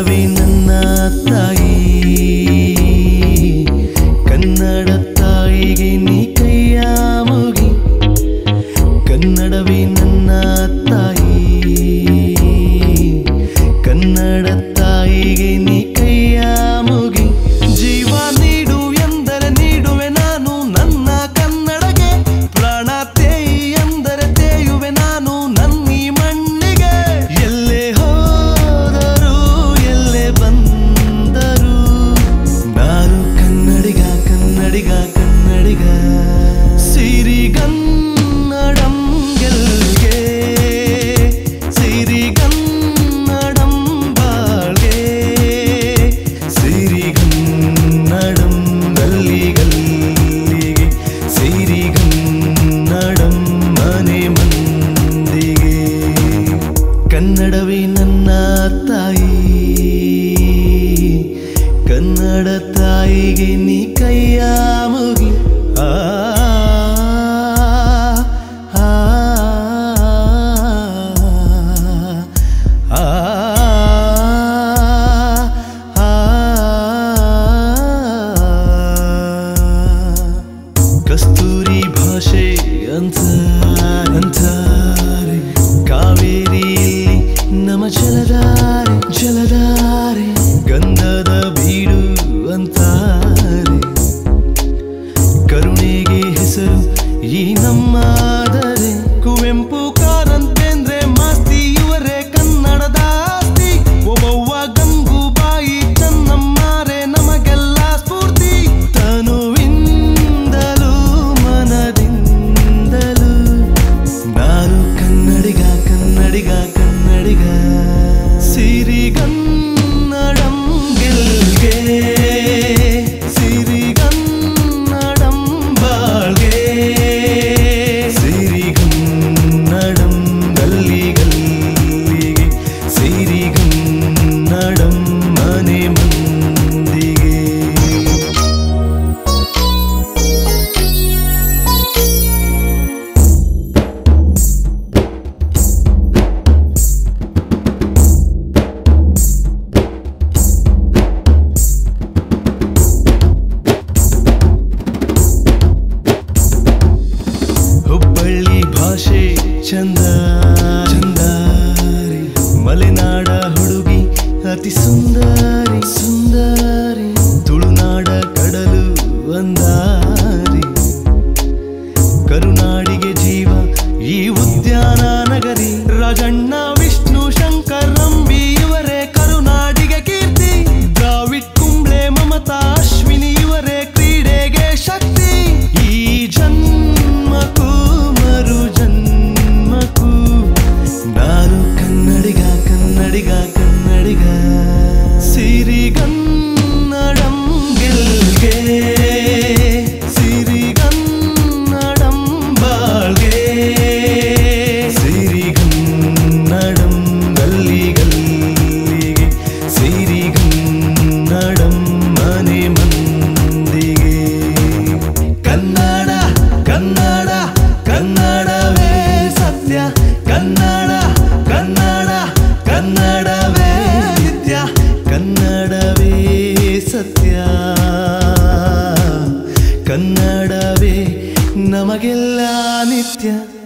ಕನ್ನಡವೇ ನನ್ನ ತಾಯಿ ಕನ್ನಡ ತಾಯಿಗೆ ನೀ ಕೈಯ ಮುಗಿ ಕನ್ನಡವೇ ನನ್ನ ತಾಯಿ ಕನ್ನಡ ತಾಯಿಗೆ ನೀ ಕೈಯ ಮುಗಿ ಜೀವ ನೀಡು ಎಂದರೆ ನೀಡುವೆ ನಾನು ನನ್ನ ಕನ್ನಡಗೆ ಪ್ರಾಣ ತೇಯಿ ಎಂದರೆ ತೇಯುವೆ ನಾನು ನನ್ನಿ ಮಣ್ಣಿಗೆ ಎಲ್ಲೇ ಹೋದರು ಎಲ್ಲೇ ಬಂದರು ನಾನು ಕನ್ನಡಿಗ ಕನ್ನಡಿಗ ಕನ್ನಡಿಗ ಸಿರಿಗನ್ನಡಂ ಗೆಲ್ಗೆ ಸಿರಿಗನ್ನಡಂ ಬಾಳ್ಗೆ ಸಿರಿಗನ್ನಡಂ ಗಲ್ಲಿ ಗಲ್ಲಿಗೆ ಸಿರಿಗನ್ನಡಂ ಮನೆ ಮಂದಿಗೆ ಕನ್ನಡವೇ ನನ್ನ ತಾಯಿ ಕನ್ನಡ ತಾಯಿಗೆ ನೀ ಕೈಯ ಮುಗಿ ಆ ಆ, ಆ, ಕಸ್ತೂರಿ ಭಾಷೆ ಅಂತ ಅಂತಾರೆ ಕಾವೇರಿಯಲ್ಲಿ ನಮ ಜಲಧಾರೆ ಜಲಧಾರೆ ಗಂಧದ ಬೀಡು ಅಂತಾರೆ ಕರುಣೆಗೆ ಹೆಸರು ಈ ನಮ್ಮಾದರೆ ಕುವೆಂಪು ಕಾರಂತೇಂದ್ರೆ ಮಾಸ್ತಿ ಇವರೇ ಕನ್ನಡದ ಆಸ್ತಿ ಒಬ್ಬವ್ವ ಗಂಗೂಬಾಯಿ ಚೆನ್ನಮ್ಮಾರೆ ನಮಗೆಲ್ಲ ಸ್ಫೂರ್ತಿ ತನುವಿಂದಲೂ ಮನದಿಂದಲೂ ನಾನು ಕನ್ನಡಿಗ ಕನ್ನಡಿಗ ಕನ್ನಡಿಗ ಸಿರಿಗನ್ನಡಂ ಗೆಲ್ಗೆ ಸಿರಿಗನ್ನಡಂ ಬಾಳ್ಗೆ ಸಿರಿಗನ್ನಡಂ ಗಲ್ಲಿ ಗಲ್ಲಿಗೆ ಸಿರಿಗನ್ನಡಂ ಮನೆ ಮಂದಿಗೆ ಹುಬ್ಬಳ್ಳಿ ಭಾಷೆ ಚಂದ ಚಂದಾರಿ ಮಲೆನಾಡ ಹುಡುಗಿ ಅತಿ ಸುಂದರಿ ಸುಂದರಿ ತುಳುನಾಡ ಕಡಲು ಒಂದಾರಿ ಕರುನಾಡಿಗೆ ಜೀವ ಈ ಉದ್ಯಾನ ನಗರಿ ರಾಜಣ್ಣ ವಿಷ್ಣು ಶಂಕರ್ ರಂಬಿ ಇವರೇ ಕರುನಾಡಿಗೆ ಕೀರ್ತಿ ದ್ರಾವಿಡ್ ಕುಂಬ್ಳೆ ಮಮತಾ ಅಶ್ವಿನಿ ಇವರೇ ಕ್ರೀಡೆಗೆ ಶಕ್ತಿ ಈ ಜನ್ಮಕ್ಕೂ ಮರು ಜನ್ಮಕ್ಕೂ ನಾನು ಕನ್ನಡಿಗ ಕನ್ನಡಿಗ ಕನ್ನಡಿಗ ಸಿರಿಗನ್ನಡಂ ಗೆಲ್ಗೆ ಸಿರಿಗನ್ನಡಂ ಬಾಳ್ಗೆ ಸಿರಿಗನ್ನಡಂ ಗಲ್ಲಿ ಗಲ್ಲಿಗೆ ಸಿರಿಗನ್ನಡಂ ಮನೆ ಮಂದಿಗೆ ಕನ್ನಡ ಕನ್ನಡ ಕನ್ನಡವೇ ಸತ್ಯ ಕನ್ನಡ ಕನ್ನಡ ಕನ್ನಡವೇ ನಿತ್ಯ ಕನ್ನಡವೇ ಸತ್ಯ ಕನ್ನಡವೇ ನಮಗೆಲ್ಲ ನಿತ್ಯ